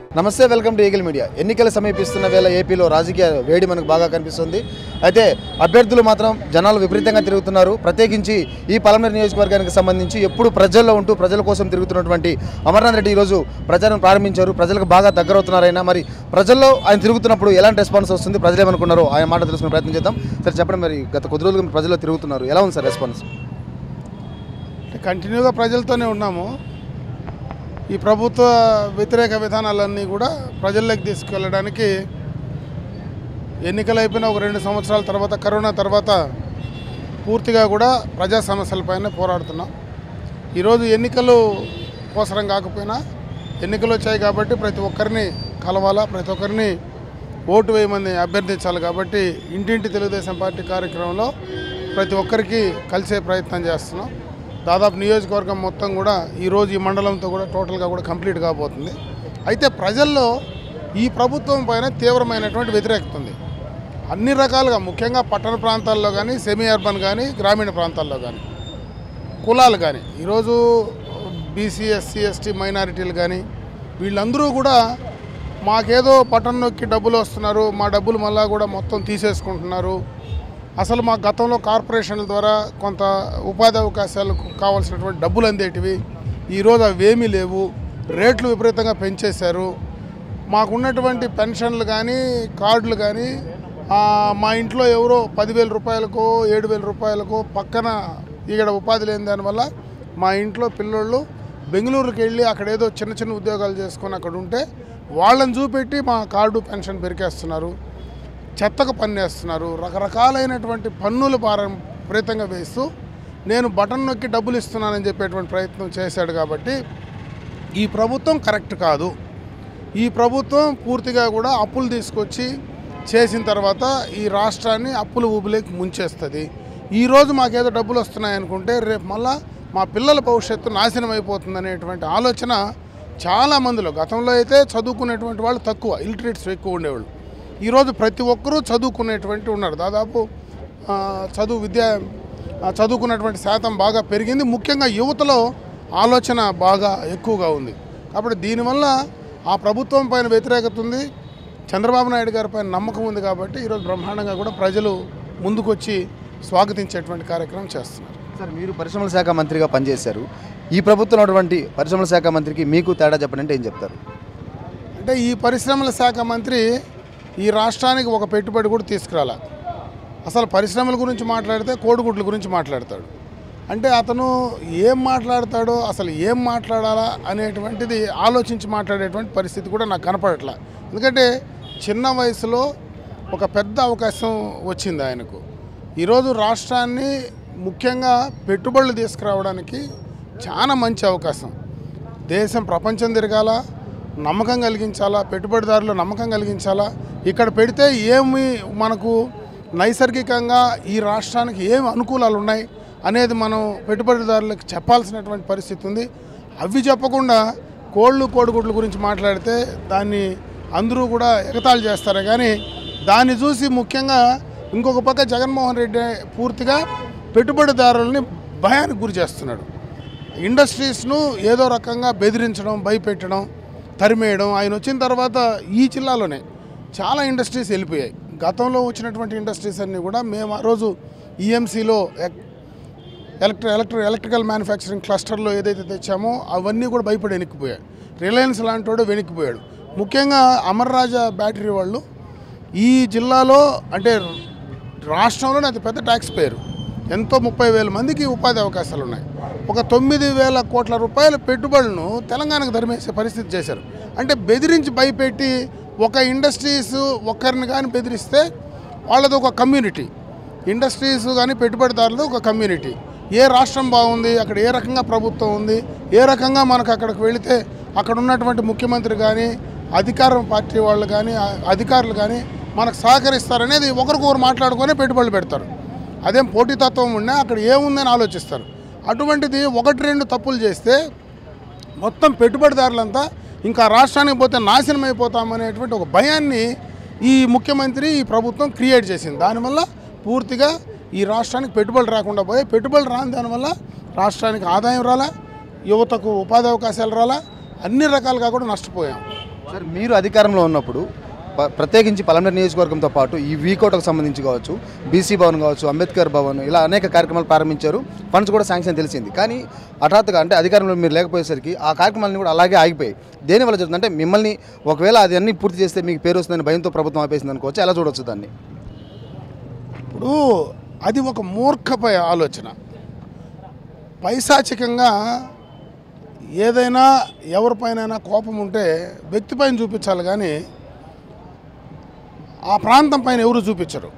నమస్తే welcome to eagle media ఎన్నికలు సమీపిస్తున్న వేళ ఏపీలో రాజకీయ వేడి మనకు బాగా కనిపిస్తుంది అయితే అభ్యర్థులు మాత్రం జనాలు విపరీతంగా తిరుగుతున్నారు ప్రత్యేకించి ఈ పలమనేరు నియోజకవర్గానికి సంబంధించి ఎప్పుడు ప్రజల్లో ఉంటూ ప్రజల కోసం తిరుగుతున్నటువంటి అమర్నాథ్ రెడ్డి ఈరోజు ప్రచారం ప్రారంభించారు ప్రజలకు బాగా దగ్గరవుతున్నారైనా మరి ప్రజల్లో ఆయన తిరుగుతున్నప్పుడు ఎలాంటి రెస్పాన్స్ వస్తుంది ప్రజలు ఏమనుకున్నారో ఆయన మాట తెలుసుకునే ప్రయత్నం చేద్దాం సార్ చెప్పండి మరి గత కొద్ది రోజులుగా మీరు ప్రజల్లో తిరుగుతున్నారు ఎలా ఉంది సార్ రెస్పాన్స్ కంటిన్యూగా ప్రజలతోనే ఉన్నాము ఈ ప్రభుత్వ వ్యతిరేక విధానాలన్నీ కూడా ప్రజల్లోకి తీసుకెళ్ళడానికి ఎన్నికలు అయిపోయిన ఒక రెండు సంవత్సరాల తర్వాత కరోనా తర్వాత పూర్తిగా కూడా ప్రజా సమస్యలపైన పోరాడుతున్నాం ఈరోజు ఎన్నికలు కోసరం కాకపోయినా ఎన్నికలు వచ్చాయి కాబట్టి ప్రతి ఒక్కరిని కలవాలా ప్రతి ఒక్కరిని ఓటు వేయమని అభ్యర్థించాలి కాబట్టి ఇంటింటి తెలుగుదేశం పార్టీ కార్యక్రమంలో ప్రతి ఒక్కరికి కలిసే ప్రయత్నం చేస్తున్నాం దాదాపు నియోజకవర్గం మొత్తం కూడా ఈరోజు ఈ మండలంతో కూడా టోటల్గా కూడా కంప్లీట్ కాబోతుంది అయితే ప్రజల్లో ఈ ప్రభుత్వం పైన తీవ్రమైనటువంటి వ్యతిరేకత ఉంది అన్ని రకాలుగా ముఖ్యంగా పట్టణ ప్రాంతాల్లో కానీ సెమీ అర్బన్ కానీ గ్రామీణ ప్రాంతాల్లో కానీ కులాలు కానీ ఈరోజు బీసీ ఎస్సీ ఎస్టీ మైనారిటీలు కానీ వీళ్ళందరూ కూడా మాకేదో బటన్ నొక్కి డబ్బులు వస్తున్నారు మా డబ్బులు మళ్ళా కూడా మొత్తం తీసేసుకుంటున్నారు అసలు మా గతంలో కార్పొరేషన్ల ద్వారా కొంత ఉపాధి అవకాశాలకు కావాల్సినటువంటి డబ్బులు అందేటివి ఈరోజు అవి ఏమీ లేవు రేట్లు విపరీతంగా పెంచేశారు మాకున్నటువంటి పెన్షన్లు కానీ కార్డులు కానీ ఆ, మా ఇంట్లో ఎవరో పదివేల రూపాయలకో ఏడు వేల రూపాయలకో పక్కన ఇక్కడ ఉపాధి లేని దానివల్ల మా ఇంట్లో పిల్లోళ్ళు బెంగళూరుకి వెళ్ళి అక్కడ ఏదో చిన్న చిన్న ఉద్యోగాలు చేసుకొని అక్కడ ఉంటే వాళ్ళని చూపెట్టి మా కార్డు పెన్షన్ పెరికేస్తున్నారు చెత్తకు పన్నేస్తున్నారు రకరకాలైనటువంటి పన్నుల భారం విపరీతంగా వేస్తూ నేను బటన్ నొక్కి డబ్బులు ఇస్తున్నానని చెప్పేటువంటి ప్రయత్నం చేశాడు కాబట్టి ఈ ప్రభుత్వం కరెక్ట్ కాదు ఈ ప్రభుత్వం పూర్తిగా కూడా అప్పులు తీసుకొచ్చి చేసిన తర్వాత ఈ రాష్ట్రాన్ని అప్పుల ఊబిలోకి ముంచేస్తుంది ఈరోజు మాకేదో డబ్బులు వస్తున్నాయి అనుకుంటే రేపు మళ్ళా మా పిల్లల భవిష్యత్తు నాశనం అయిపోతుంది అనేటువంటి ఆలోచన చాలా మందిలో గతంలో అయితే చదువుకునేటువంటి వాళ్ళు తక్కువ ఇలిటరేట్స్ ఎక్కువ ఉండేవాళ్ళు ఈరోజు ప్రతి ఒక్కరూ చదువుకునేటువంటి ఉన్నారు దాదాపు ఆ, చదువు విద్య ఆ, చదువుకున్నటువంటి శాతం బాగా పెరిగింది ముఖ్యంగా యువతలో ఆలోచన బాగా ఎక్కువగా ఉంది కాబట్టి దీనివల్ల ఆ ప్రభుత్వం పైన వ్యతిరేకత ఉంది చంద్రబాబు నాయుడు గారి పైన నమ్మకం ఉంది కాబట్టి ఈరోజు బ్రహ్మాండంగా కూడా ప్రజలు ముందుకొచ్చి స్వాగతించేటువంటి కార్యక్రమం చేస్తున్నారు సార్ మీరు పరిశ్రమల శాఖ మంత్రిగా పనిచేశారు ఈ ప్రభుత్వం ఉన్నటువంటి పరిశ్రమల శాఖ మంత్రికి మీకు తేడా చెప్పండి అంటే ఏం చెప్తారు అంటే ఈ పరిశ్రమల శాఖ మంత్రి ఈ రాష్ట్రానికి ఒక పెట్టుబడి కూడా తీసుకురాల అసలు పరిశ్రమల గురించి మాట్లాడితే కోడిగుడ్ల గురించి మాట్లాడతాడు అంటే అతను ఏం మాట్లాడతాడో అసలు ఏం మాట్లాడాలా అనేటువంటిది ఆలోచించి మాట్లాడేటువంటి పరిస్థితి కూడా నాకు కనపడట్లా ఎందుకంటే చిన్న వయసులో ఒక పెద్ద అవకాశం వచ్చింది ఆయనకు ఈరోజు రాష్ట్రాన్ని ముఖ్యంగా పెట్టుబడులు తీసుకురావడానికి చాలా మంచి అవకాశం దేశం ప్రపంచం తిరగాల నమ్మకం కలిగించాలా పెట్టుబడిదారులు నమ్మకం కలిగించాలా ఇక్కడ పెడితే ఏమి మనకు నైసర్గికంగా ఈ రాష్ట్రానికి ఏమి అనుకూలాలు ఉన్నాయి అనేది మనం పెట్టుబడిదారులకు చెప్పాల్సినటువంటి పరిస్థితి ఉంది అవి చెప్పకుండా కోళ్ళు కోడిగుడ్ల గురించి మాట్లాడితే దాన్ని అందరూ కూడా ఎగతాళి చేస్తారు కానీ దాన్ని చూసి ముఖ్యంగా ఇంకొక పక్క జగన్మోహన్ రెడ్డి పూర్తిగా పెట్టుబడిదారులని భయానికి గురి చేస్తున్నాడు ఇండస్ట్రీస్ను ఏదో రకంగా బెదిరించడం భయపెట్టడం తరిమేయడం ఆయన వచ్చిన తర్వాత ఈ జిల్లాలోనే చాలా ఇండస్ట్రీస్ వెళ్ళిపోయాయి గతంలో వచ్చినటువంటి ఇండస్ట్రీస్ అన్నీ కూడా మేము ఆ రోజు ఈఎంసీలో ఎలక్ట్రి ఎలక్ట్రి ఎలక్ట్రికల్ మ్యానుఫ్యాక్చరింగ్ క్లస్టర్లో ఏదైతే తెచ్చామో అవన్నీ కూడా భయపడి వెనక్కిపోయాడు రిలయన్స్ లాంటి వాడు వెనక్కిపోయాడు ముఖ్యంగా అమర్ రాజా బ్యాటరీ వాళ్ళు ఈ జిల్లాలో అంటే రాష్ట్రంలోనే అతి పెద్ద ట్యాక్స్ పేరు ఎంతో ముప్పై వేల మందికి ఉపాధి అవకాశాలు ఉన్నాయి ఒక తొమ్మిది వేల కోట్ల రూపాయల పెట్టుబడులను తెలంగాణకు ధరిమేసే పరిస్థితి చేశారు అంటే బెదిరించి భయపెట్టి ఒక ఇండస్ట్రీస్ ఒక్కరిని కానీ బెదిరిస్తే వాళ్ళది ఒక కమ్యూనిటీ ఇండస్ట్రీస్ కానీ పెట్టుబడిదారులు ఒక కమ్యూనిటీ ఏ రాష్ట్రం బాగుంది అక్కడ ఏ రకంగా ప్రభుత్వం ఉంది ఏ రకంగా మనకు అక్కడికి వెళితే అక్కడ ఉన్నటువంటి ముఖ్యమంత్రి కానీ అధికారం పార్టీ వాళ్ళు కానీ ఆ అధికారులు కానీ మనకు సహకరిస్తారనేది ఒకరికొకరు మాట్లాడుకొని పెట్టుబడులు పెడతారు అదేం పోటీతత్వం ఉన్నా అక్కడ ఏముందని ఆలోచిస్తారు అటువంటిది ఒకటి రెండు తప్పులు చేస్తే మొత్తం పెట్టుబడిదారులంతా ఇంకా రాష్ట్రానికి పోతే నాశనం అయిపోతామనేటువంటి ఒక భయాన్ని ఈ ముఖ్యమంత్రి ఈ ప్రభుత్వం క్రియేట్ చేసింది దానివల్ల పూర్తిగా ఈ రాష్ట్రానికి పెట్టుబడులు రాకుండా పోయి పెట్టుబడులు రాని దానివల్ల రాష్ట్రానికి ఆదాయం రాలా యువతకు ఉపాధి అవకాశాలు రాలా అన్ని రకాలుగా కూడా నష్టపోయాం సార్ మీరు అధికారంలో ఉన్నప్పుడు ప- ప్రత్యేకించి పలమనేరు నియోజకవర్గంతో పాటు ఈ వీకోటకు సంబంధించి కావచ్చు బీసీ భవన్ కావచ్చు అంబేద్కర్ భవన్ ఇలా అనేక కార్యక్రమాలు ప్రారంభించారు ఫండ్స్ కూడా శాంక్షన్ తెలిసింది కానీ హఠాత్తుగా అంటే అధికారంలో మీరు లేకపోయేసరికి ఆ కార్యక్రమాలన్నీ కూడా అలాగే ఆగిపోయాయి దేనివల్ల జరుగుతుంది అంటే మిమ్మల్ని ఒకవేళ అది అన్ని పూర్తి చేస్తే మీకు పేరు వస్తుందని భయంతో ప్రభుత్వం ఆపేసింది అనుకోవచ్చు ఎలా చూడొచ్చు దాన్ని ఇప్పుడు అది ఒక మూర్ఖపై ఆలోచన పైశాచికంగా ఏదైనా ఎవరిపైనైనా కోపం ఉంటే వ్యక్తిపైన చూపించాలి కానీ ఆ ప్రాంతం పైన ఎవరు చూపించరు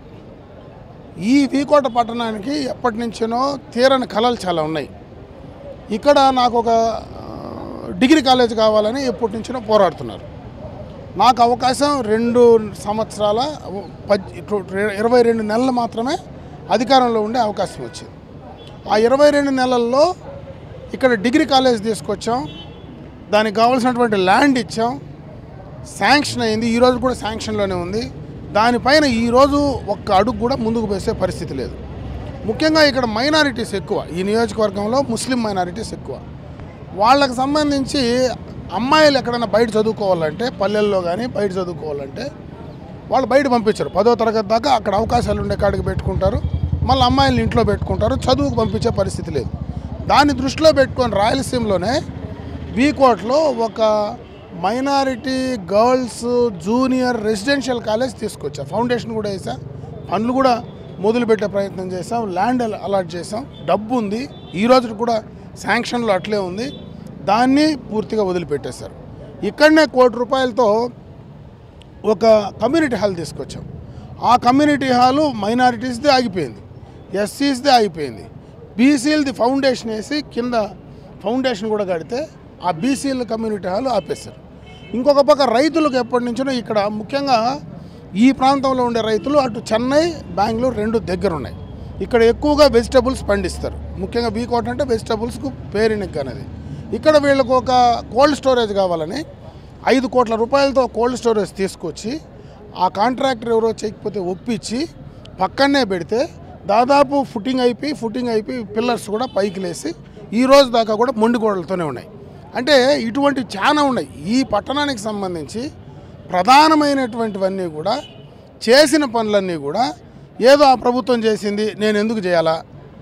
ఈ వీకోట పట్టణానికి ఎప్పటి నుంచినో తీరని కళలు చాలా ఉన్నాయి ఇక్కడ నాకు ఒక ఆ, డిగ్రీ కాలేజ్ కావాలని ఎప్పటి నుంచినో పోరాడుతున్నారు నాకు అవకాశం రెండు సంవత్సరాల పద్ ఇరవై రెండు నెలలు మాత్రమే అధికారంలో ఉండే అవకాశం వచ్చింది ఆ ఇరవై రెండు నెలల్లో ఇక్కడ డిగ్రీ కాలేజ్ తీసుకొచ్చాం దానికి కావాల్సినటువంటి ల్యాండ్ ఇచ్చాం శాంక్షన్ అయింది ఈరోజు కూడా శాంక్షన్లోనే ఉంది దానిపైన ఈరోజు ఒక్క అడుగు కూడా ముందుకు వేసే పరిస్థితి లేదు ముఖ్యంగా ఇక్కడ మైనారిటీస్ ఎక్కువ ఈ నియోజకవర్గంలో ముస్లిం మైనారిటీస్ ఎక్కువ వాళ్ళకి సంబంధించి అమ్మాయిలు ఎక్కడైనా బయట చదువుకోవాలంటే పల్లెల్లో కానీ బయట చదువుకోవాలంటే వాళ్ళు బయట పంపించారు పదో తరగతి దాకా అక్కడ అవకాశాలు ఉండే కాడికి పెట్టుకుంటారు మళ్ళీ అమ్మాయిలను ఇంట్లో పెట్టుకుంటారు చదువుకు పంపించే పరిస్థితి లేదు దాన్ని దృష్టిలో పెట్టుకొని రాయలసీమలోనే వీకోట్లో ఒక minority girls junior residential college తీసుకొచ్చా ఫౌండేషన్ కూడా వేసా పనులు కూడా మొదలుపెట్టే ప్రయత్నం చేసాం ల్యాండ్ అలాట్ చేసాం డబ్బు ఉంది ఈ రోజు కూడా శాంక్షన్లో అట్లే ఉంది దాన్ని పూర్తిగా వదిలిపెట్టేశారు ఇక్కడనే కోటి రూపాయలతో ఒక కమ్యూనిటీ హాల్ తీసుకొచ్చాం ఆ కమ్యూనిటీ హాలు మైనారిటీస్ది ఆగిపోయింది ఎస్సీస్ది ఆగిపోయింది బీసీలది ఫౌండేషన్ వేసి కింద ఫౌండేషన్ కూడా కడితే ఆ బీసీల కమ్యూనిటీ హాల్ ఆపేశారు ఇంకొక పక్క రైతులకు ఎప్పటి నుంచో ఇక్కడ ముఖ్యంగా ఈ ప్రాంతంలో ఉండే రైతులు అటు చెన్నై బెంగళూరు రెండు దగ్గర ఉన్నాయి ఇక్కడ ఎక్కువగా వెజిటబుల్స్ పండిస్తారు ముఖ్యంగా వీకోట్ అంటే వెజిటబుల్స్కు పేరునిక్ అనేది ఇక్కడ వీళ్ళకు ఒక కోల్డ్ స్టోరేజ్ కావాలని ఐదు కోట్ల రూపాయలతో కోల్డ్ స్టోరేజ్ తీసుకొచ్చి ఆ కాంట్రాక్టర్ ఎవరో చేయకపోతే ఒప్పించి పక్కనే పెడితే దాదాపు ఫుటింగ్ అయిపోయి ఫుటింగ్ అయిపోయి పిల్లర్స్ కూడా పైకి లేసి ఈ రోజు దాకా కూడా మొండి గోడలతోనే ఉన్నాయి అంటే ఇటువంటి చాలా ఉన్నాయి ఈ పట్టణానికి సంబంధించి ప్రధానమైనటువంటివన్నీ కూడా చేసిన పనులన్నీ కూడా ఏదో ఆ ప్రభుత్వం చేసింది నేను ఎందుకు చేయాలా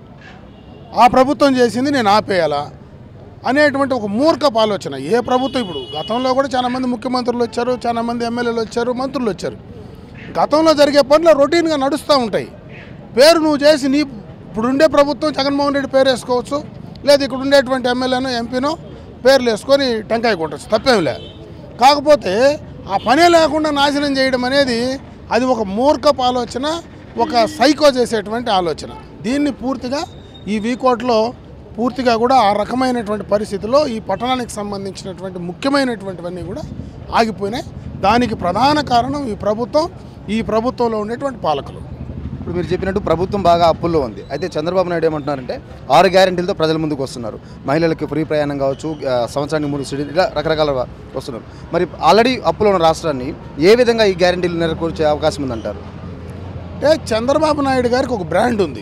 ఆ ప్రభుత్వం చేసింది నేను ఆపేయాలా అనేటువంటి ఒక మూర్ఖపు ఆలోచన ఏ ప్రభుత్వం ఇప్పుడు గతంలో కూడా చాలా మంది ముఖ్యమంత్రులు వచ్చారు చాలా మంది ఎమ్మెల్యేలు వచ్చారు మంత్రులు వచ్చారు గతంలో జరిగే పనులు రొటీన్గా నడుస్తూ ఉంటాయి పేరు నువ్వు చేసి నీ ఇప్పుడుండే ప్రభుత్వం జగన్మోహన్ రెడ్డి పేరు వేసుకోవచ్చు లేదా ఇక్కడ ఉండేటువంటి ఎమ్మెల్యేనో ఎంపీనో పేర్లు వేసుకొని టెంకాయ కొట్టచ్చు తప్పేం లే కాకపోతే ఆ పనే లేకుండా నాశనం చేయడం అనేది అది ఒక మూర్ఖపు ఆలోచన ఒక సైకో చేసేటువంటి ఆలోచన దీన్ని పూర్తిగా ఈ వీకోట్లో పూర్తిగా కూడా ఆ రకమైనటువంటి పరిస్థితిలో ఈ పట్టణానికి సంబంధించినటువంటి ముఖ్యమైనటువంటివన్నీ కూడా ఆగిపోయినాయి దానికి ప్రధాన కారణం ఈ ప్రభుత్వం ఈ ప్రభుత్వంలో ఉండేటువంటి పాలకులు ఇప్పుడు మీరు చెప్పినట్టు ప్రభుత్వం బాగా అప్పుల్లో ఉంది అయితే చంద్రబాబు నాయుడు ఏమంటున్నారంటే ఆరు గ్యారెంటీలతో ప్రజల ముందుకు వస్తున్నారు మహిళలకు ఫ్రీ ప్రయాణం కావచ్చు ఆ, సంవత్సరానికి మూడు సిటీ ఇలా రకరకాల వస్తున్నారు మరి ఆల్రెడీ అప్పులో ఉన్న రాష్ట్రాన్ని ఏ విధంగా ఈ గ్యారెంటీలు నెరవేర్చే అవకాశం ఉందంటారు అంటే చంద్రబాబు నాయుడు గారికి ఒక బ్రాండ్ ఉంది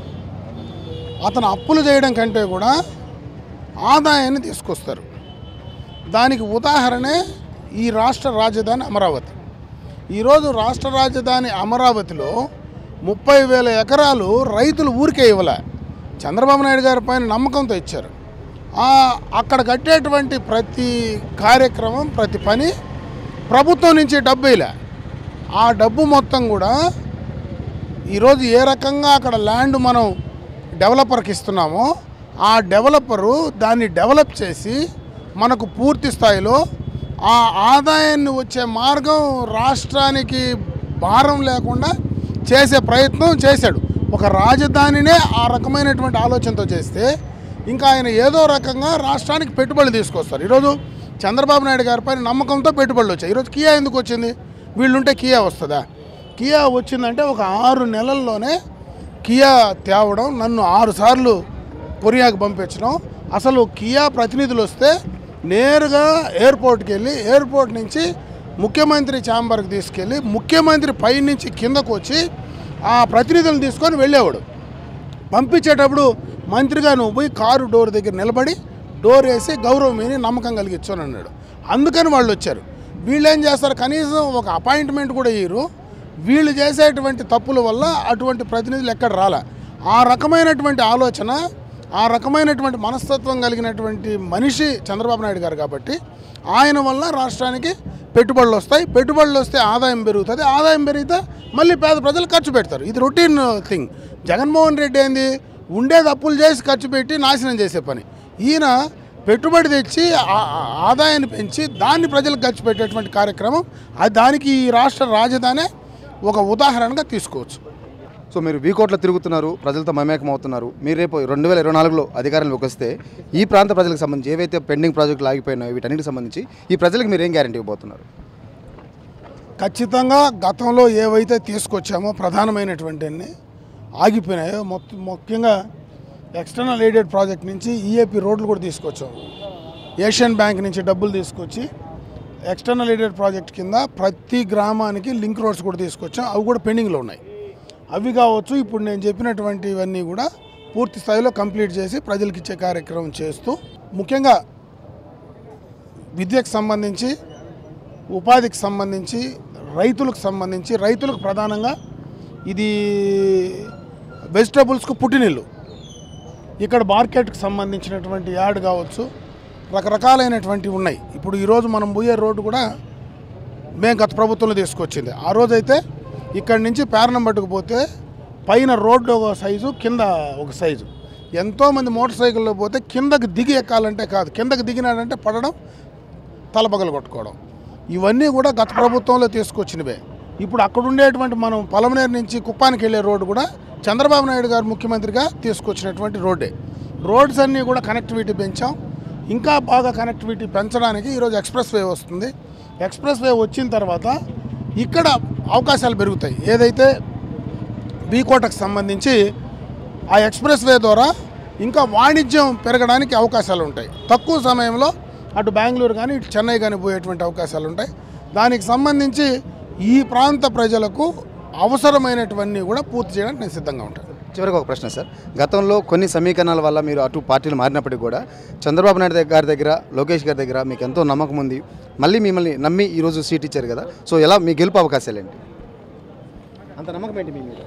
అతను అప్పులు చేయడం కంటే కూడా ఆదాయాన్ని తీసుకొస్తారు దానికి ఉదాహరణే ఈ రాష్ట్ర రాజధాని అమరావతి ఈరోజు రాష్ట్ర రాజధాని అమరావతిలో ముప్పై వేల ఎకరాలు రైతులు ఊరికే ఇవ్వలే చంద్రబాబు నాయుడు గారి పైన నమ్మకంతో ఇచ్చారు ఆ అక్కడ కట్టేటువంటి ప్రతి కార్యక్రమం ప్రతి పని ప్రభుత్వం నుంచి డబ్బు ఇలా ఆ డబ్బు మొత్తం కూడా ఈరోజు ఏ రకంగా అక్కడ ల్యాండ్ మనం డెవలపర్కి ఇస్తున్నామో ఆ డెవలపరు దాన్ని డెవలప్ చేసి మనకు పూర్తి స్థాయిలో ఆ ఆదాయాన్ని వచ్చే మార్గం రాష్ట్రానికి భారం లేకుండా చేసే ప్రయత్నం చేశాడు ఒక రాజధానినే ఆ రకమైనటువంటి ఆలోచనతో చేస్తే ఇంకా ఆయన ఏదో రకంగా రాష్ట్రానికి పెట్టుబడులు తీసుకొస్తారు ఈరోజు చంద్రబాబు నాయుడు గారి పైన నమ్మకంతో పెట్టుబడులు వచ్చాయి ఈరోజు కియా ఎందుకు వచ్చింది వీళ్ళుంటే కియా వస్తుందా కియా వచ్చిందంటే ఒక ఆరు నెలల్లోనే కియా తేవడం నన్ను ఆరు సార్లు కొరియాకి పంపించడం అసలు కియా ప్రతినిధులు వస్తే నేరుగా ఎయిర్పోర్ట్కి వెళ్ళి ఎయిర్పోర్ట్ నుంచి ముఖ్యమంత్రి ఛాంబర్కి తీసుకెళ్ళి ముఖ్యమంత్రి పైనుంచి కిందకు వచ్చి ఆ ప్రతినిధులను తీసుకొని వెళ్ళేవాడు పంపించేటప్పుడు మంత్రిగా నువ్వు పోయి కారు డోర్ దగ్గర నిలబడి డోర్ వేసి గౌరవం మీద నమ్మకం కలిగించు అని అన్నాడు అందుకని వాళ్ళు వచ్చారు వీళ్ళు ఏం చేస్తారు కనీసం ఒక అపాయింట్మెంట్ కూడా ఇయ్యరు వీళ్ళు చేసేటువంటి తప్పుల వల్ల అటువంటి ప్రతినిధులు ఎక్కడ రాలే ఆ రకమైనటువంటి ఆలోచన ఆ రకమైనటువంటి మనస్తత్వం కలిగినటువంటి మనిషి చంద్రబాబు నాయుడు గారు కాబట్టి ఆయన వల్ల రాష్ట్రానికి పెట్టుబడులు వస్తాయి పెట్టుబడులు వస్తే ఆదాయం పెరుగుతుంది ఆదాయం పెరిగితే మళ్ళీ పేద ప్రజలు ఖర్చు పెడతారు ఇది రొటీన్ థింగ్ జగన్మోహన్ రెడ్డి ఏంది ఉండేది అప్పులు చేసి ఖర్చు పెట్టి నాశనం చేసే పని ఈయన పెట్టుబడి తెచ్చి ఆ- ఆ- ఆదాయాన్ని పెంచి దాన్ని ప్రజలకు ఖర్చు పెట్టేటువంటి కార్యక్రమం అది దానికి ఈ రాష్ట్ర రాజధానే ఒక ఉదాహరణగా తీసుకోవచ్చు సో మీరు వీకోట్లో తిరుగుతున్నారు ప్రజలతో మమేకం అవుతున్నారు మీరు రేపు రెండు వేల ఇరవై నాలుగులో అధికారంలోకి వస్తే ఈ ప్రాంత ప్రజలకు సంబంధించి ఏవైతే పెండింగ్ ప్రాజెక్టులు ఆగిపోయినాయో వీటన్నిటికి సంబంధించి ఈ ప్రజలకు మీరు ఏం గ్యారంటీ ఇవ్వబోతున్నారు ఖచ్చితంగా గతంలో ఏవైతే తీసుకొచ్చామో ప్రధానమైనటువంటి అన్ని ఆగిపోయినాయో మొత్తం ముఖ్యంగా ఎక్స్టర్నల్ ఎయిడెడ్ ప్రాజెక్ట్ నుంచి ఈఏపీ రోడ్లు కూడా తీసుకొచ్చాం ఏషియన్ బ్యాంక్ నుంచి డబ్బులు తీసుకొచ్చి ఎక్స్టర్నల్ ఎయిడెడ్ ప్రాజెక్ట్ కింద ప్రతి గ్రామానికి లింక్ రోడ్స్ కూడా తీసుకొచ్చాం అవి కూడా పెండింగ్లో ఉన్నాయి అవి కావచ్చు ఇప్పుడు నేను చెప్పినటువంటి ఇవన్నీ కూడా పూర్తి స్థాయిలో కంప్లీట్ చేసి ప్రజలకు ఇచ్చే కార్యక్రమం చేస్తూ ముఖ్యంగా విద్యకు సంబంధించి ఉపాధికి సంబంధించి రైతులకు సంబంధించి రైతులకు ప్రధానంగా ఇది వెజిటబుల్స్కు పుట్టినిల్లు ఇక్కడ మార్కెట్కి సంబంధించినటువంటి యార్డ్ కావచ్చు రకరకాలైనటువంటివి ఉన్నాయి ఇప్పుడు ఈరోజు మనం పోయే రోడ్డు కూడా మేము గత ప్రభుత్వంలో తీసుకొచ్చింది ఆ రోజైతే ఇక్కడి నుంచి పేరణంబట్టుకు పోతే పైన రోడ్డు ఒక సైజు కింద ఒక సైజు ఎంతోమంది మోటార్ సైకిల్లో పోతే కిందకి దిగి ఎక్కాలంటే కాదు కిందకి దిగినాడంటే పడడం తలపగలు కొట్టుకోవడం ఇవన్నీ కూడా గత ప్రభుత్వంలో తీసుకొచ్చినవే ఇప్పుడు అక్కడ ఉండేటువంటి మనం పొలమనేరు నుంచి కుప్పానికి వెళ్ళే రోడ్డు కూడా చంద్రబాబు నాయుడు గారు ముఖ్యమంత్రిగా తీసుకొచ్చినటువంటి రోడ్డే రోడ్స్ అన్నీ కూడా కనెక్టివిటీ పెంచాం ఇంకా బాగా కనెక్టివిటీ పెంచడానికి ఈరోజు ఎక్స్ప్రెస్ వే వస్తుంది ఎక్స్ప్రెస్ వే వచ్చిన తర్వాత ఇక్కడ అవకాశాలు పెరుగుతాయి ఏదైతే బీకోటకు సంబంధించి ఆ ఎక్స్ప్రెస్ వే ద్వారా ఇంకా వాణిజ్యం పెరగడానికి అవకాశాలు ఉంటాయి తక్కువ సమయంలో అటు బెంగళూరు కానీ ఇటు చెన్నై కానీ పోయేటువంటి అవకాశాలు ఉంటాయి దానికి సంబంధించి ఈ ప్రాంత ప్రజలకు అవసరమైనటువన్నీ కూడా పూర్తి చేయడానికి నేను సిద్ధంగా ఉంటాను చివరికి ఒక ప్రశ్న సార్ గతంలో కొన్ని సమీకరణాల వల్ల మీరు అటు పార్టీలు మారినప్పటికీ కూడా చంద్రబాబు నాయుడు దగ్గ- గారి దగ్గర లోకేష్ గారి దగ్గర మీకు ఎంతో నమ్మకం ఉంది మళ్ళీ మిమ్మల్ని నమ్మి ఈరోజు సీట్ ఇచ్చారు కదా సో ఎలా మీ గెలుపు అవకాశాలు ఏంటి అంత నమ్మకం ఏంటి మీ మీద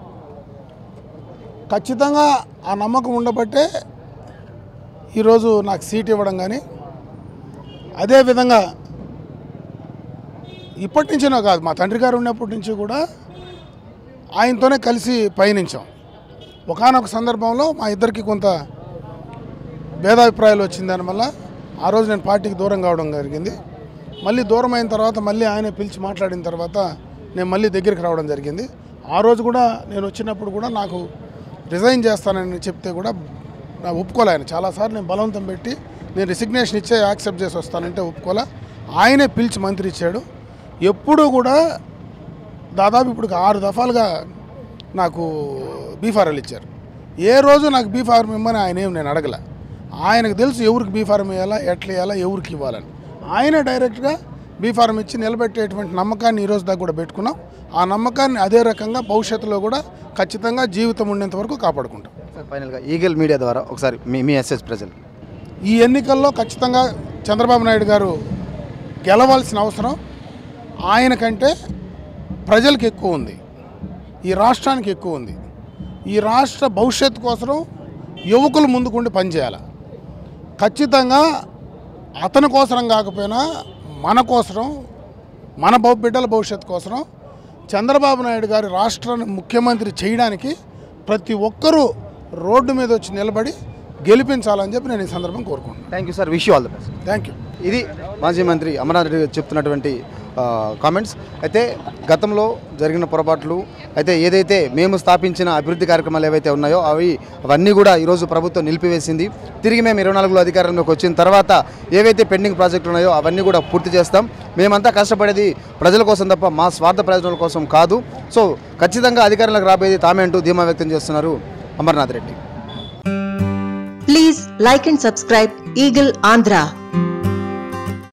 ఖచ్చితంగా ఆ నమ్మకం ఉండబట్టే ఈరోజు నాకు సీట్ ఇవ్వడం కానీ అదేవిధంగా ఇప్పటి నుంచినో కాదు మా తండ్రి గారు ఉన్నప్పటి నుంచి కూడా ఆయనతోనే కలిసి పయనించాం ఒకానొక సందర్భంలో మా ఇద్దరికి కొంత భేదాభిప్రాయాలు వచ్చింది దానివల్ల ఆ రోజు నేను పార్టీకి దూరం కావడం జరిగింది మళ్ళీ దూరం అయిన తర్వాత మళ్ళీ ఆయనే పిలిచి మాట్లాడిన తర్వాత నేను మళ్ళీ దగ్గరికి రావడం జరిగింది ఆ రోజు కూడా నేను వచ్చినప్పుడు కూడా నాకు రిజైన్ చేస్తానని చెప్తే కూడా నా ఒప్పుకోలే ఆయన చాలాసార్లు నేను బలవంతం పెట్టి నేను రిసిగ్నేషన్ ఇచ్చే యాక్సెప్ట్ చేసి వస్తానంటే ఒప్పుకోలే ఆయనే పిలిచి మంత్రి ఇచ్చాడు ఎప్పుడూ కూడా దాదాపు ఇప్పుడు ఆరు దఫాలుగా నాకు బీఫారాలు ఇచ్చారు ఏ రోజు నాకు బీఫారం ఇమ్మని ఆయన ఏం నేను అడగల ఆయనకు తెలుసు ఎవరికి బీఫారం ఇవ్వాలా ఎట్లా ఇవ్వాలా ఎవరికి ఇవ్వాలని ఆయన డైరెక్ట్గా బీఫారం ఇచ్చి నిలబెట్టేటువంటి నమ్మకాన్ని ఈ రోజు దాకా కూడా పెట్టుకున్నాం ఆ నమ్మకాన్ని అదే రకంగా భవిష్యత్తులో కూడా ఖచ్చితంగా జీవితం ఉండేంత వరకు కాపాడుకుంటాం సార్ ఫైనల్గా ఈగల్ మీడియా ద్వారా ఒకసారి మీ మీ ఎస్ఎస్ ప్రజలు ఈ ఎన్నికల్లో ఖచ్చితంగా చంద్రబాబు నాయుడు గారు గెలవాల్సిన అవసరం ఆయన కంటే ప్రజలకు ఎక్కువ ఉంది ఈ రాష్ట్రానికి ఎక్కువ ఉంది ఈ రాష్ట్ర భవిష్యత్తు కోసం యువకులు ముందుకుండి పనిచేయాలి ఖచ్చితంగా అతని కోసరం కాకపోయినా మన కోసరం మన భవ- బిడ్డల భవిష్యత్తు కోసరం చంద్రబాబు నాయుడు గారి రాష్ట్రాన్ని ముఖ్యమంత్రి చేయడానికి ప్రతి ఒక్కరూ రోడ్డు మీద వచ్చి నిలబడి గెలిపించాలని చెప్పి నేను ఈ సందర్భం కోరుకుంటున్నాను thank you sir wish you all the best thank you ఇది మాజీ మంత్రి అమర్నాథ్ రెడ్డి గారు చెప్తున్నటువంటి కామెంట్స్ అయితే గతంలో జరిగిన పొరపాట్లు అయితే ఏదైతే మేము స్థాపించిన అభివృద్ధి కార్యక్రమాలు ఏవైతే ఉన్నాయో అవి అవన్నీ కూడా ఈరోజు ప్రభుత్వం నిలిపివేసింది తిరిగి మేము ఇరవై నాలుగులో అధికారంలోకి వచ్చిన తర్వాత ఏవైతే పెండింగ్ ప్రాజెక్టులు ఉన్నాయో అవన్నీ కూడా పూర్తి చేస్తాం మేమంతా కష్టపడేది ప్రజల కోసం తప్ప మా స్వార్థ ప్రయోజనాల కోసం కాదు సో ఖచ్చితంగా అధికారంలోకి రాబోయేది తామే అంటూ ధీమా వ్యక్తం చేస్తున్నారు Amarnath Reddy Please like and subscribe Eagle Andhra.